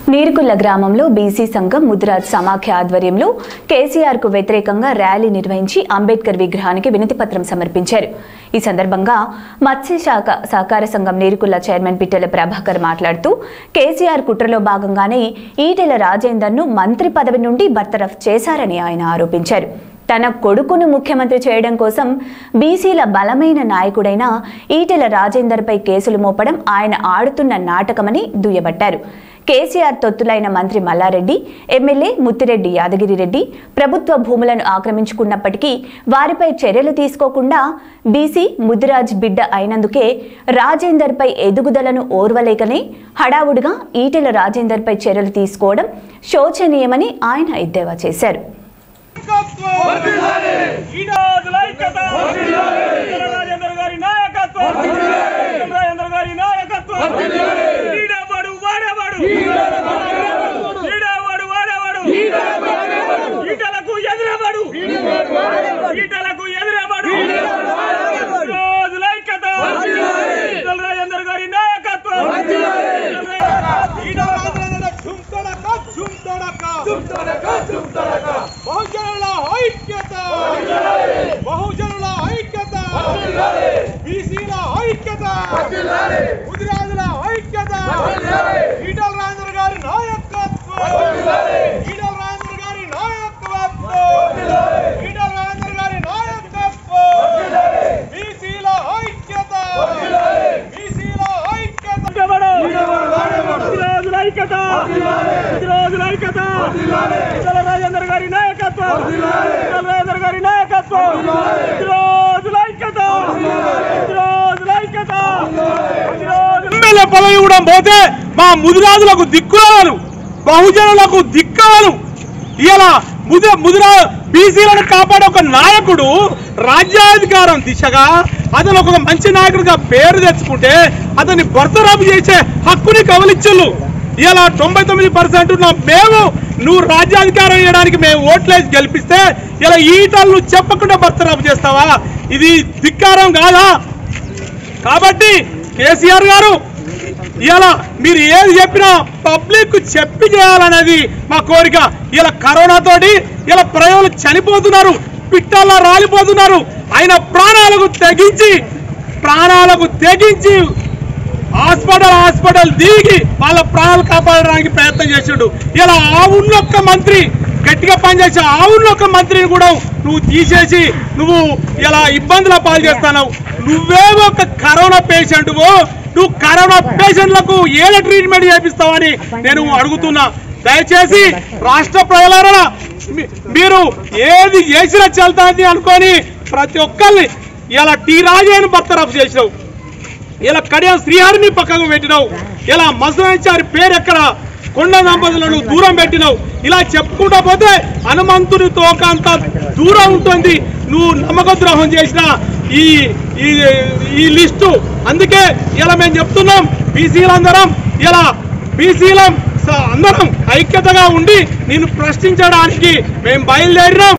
నీరుకుల్ల గ్రామంలో బీసీ సంఘం ముదిరాజ్ సమాఖ్య ఆధ్వర్యంలో కేసీఆర్ కు వ్యతిరేకంగా ర్యాలీ నిర్వహించి అంబేద్కర్ విగ్రహానికి వినతి పత్రం సమర్పించారు ఈ సందర్భంగా మత్స్యశాఖ సహకార సంఘం నీరుకుల్ల చైర్మన్ పిట్టెల ప్రభాకర్ మాట్లాడుతూ కేసీఆర్ కుట్రలో భాగంగానే ఈటెల రాజేందర్ను మంత్రి పదవి నుండి బర్తరఫ్ చేశారని ఆయన ఆరోపించారు తన కొడుకును ముఖ్యమంత్రి చేయడం కోసం బీసీల బలమైన నాయకుడైన ఈటెల రాజేందర్పై కేసులు మోపడం ఆయన ఆడుతున్న నాటకమని దుయ్యబట్టారు కేసీఆర్ తొత్తులైన మంత్రి మల్లారెడ్డి ఎమ్మెల్యే ముత్తిరెడ్డి యాదగిరిరెడ్డి ప్రభుత్వ భూములను ఆక్రమించుకున్నప్పటికీ వారిపై చర్యలు తీసుకోకుండా బీసీ ముదిరాజ్ బిడ్డ అయినందుకే రాజేందర్పై ఎదుగుదలను ఓర్వలేకనే హడావుడిగా ఈటెల రాజేందర్పై చర్యలు తీసుకోవడం శోచనీయమని ఆయన ఎద్దేవా చేశారు ఈరోజుల ఐక్యత రాజేందర్ గారి నాయకత్వం రాజేందర్ గారి నాయకత్వం ఈడవాడు వాడవాడు ఈడవాడు వాడవాడు ఈటలకు ఎదురవాడు ఈటలకు ఎదురవాడు రోజుల ఐక్యత రాజేందర్ గారి నాయకత్వం బహుజనుల ఐక్యత బహుజనుల ఐక్యత బీసీల ఐక్యత ముదిరాజుల ఐక్యత ఈటల రాజేంద్ర గారి నాయకత్వం ఈటల రాజేంద్ర గారి నాయకత్వం ఈటల రాజేంద్ర గారి నాయకత్వం బీసీల ఐక్యత బీసీల ఐక్యత రోజుల ఐక్యత రోజుల ఐక్యత ఈటల రాజేందర్ గారి నాయకత్వం ఈటల రాజేందర్ గారి నాయకత్వం రోజుల ఐక్యత రోజుల ఐక్యత ఎమ్మెల్యే పదవి కూడా పోతే మా ముదిరాజులకు దిక్కురాలు బహుజనులకు దిక్కవలు ఇలా ముద ముదిరా బీసీలను కాపాడే ఒక నాయకుడు రాజ్యాధికారం దిశగా అతను ఒక మంచి నాయకుడిగా పేరు తెచ్చుకుంటే అతన్ని బర్తరాపు చేసే హక్కుని కవలిచ్చులు ఇలా తొంభై తొమ్మిది పర్సెంట్ ఉన్న మేము నువ్వు రాజ్యాధికారం ఇవ్వడానికి మేము ఓట్లేసి గెలిపిస్తే ఇలా ఈటలు చెప్పకుండా బర్తరాపు చేస్తావా ఇది ధిక్కారం కాదా కాబట్టి కేసీఆర్ గారు ఇలా మీరు ఏది చెప్పినా పబ్లిక్ చెప్పి చేయాలనేది మా కోరిక ఇలా కరోనా తోటి ఇలా ప్రజలు చనిపోతున్నారు పిట్టల్లా రాలిపోతున్నారు ఆయన ప్రాణాలకు తెగించి ప్రాణాలకు తెగించి హాస్పిటల్ హాస్పిటల్ దిగి వాళ్ళ ప్రాణాలు కాపాడడానికి ప్రయత్నం చేసిండు ఇలా ఆ ఉన్నొక్క మంత్రి గట్టిగా పనిచేసే ఆ ఉన్నొక్క మంత్రిని కూడా నువ్వు తీసేసి నువ్వు ఇలా ఇబ్బందుల పాలు చేస్తున్నావు నువ్వే ఒక కరోనా పేషెంట్వు నువ్వు కరోనా పేషెంట్లకు ఏదో ట్రీట్మెంట్ చేపిస్తావని నేను అడుగుతున్నా దయచేసి రాష్ట్ర ప్రజలారా మీ- మీరు ఏది చేసినా చెల్తాది అనుకొని ప్రతి ఒక్కరిని ఇలా టీ రాజేని బర్తరఫ్ చేసినావు ఇలా కడియం శ్రీహరిని పక్కకు పెట్టినావు ఇలా మసలాచారి పేరు ఎక్కడ కొండ దంపతులను దూరం పెట్టినావు ఇలా చెప్పుకుంటా పోతే హనుమంతుని తోక అంత దూరం ఉంటుంది నువ్వు నమ్మక ద్రోహం చేసిన ఈ ఈ ఈ లిస్టు అందుకే ఇలా మేము చెప్తున్నాం బీసీలందరం ఇలా బీసీలం అందరం ఐక్యతగా ఉండి నేను ప్రశ్నించడానికి మేము బయలుదేరినాం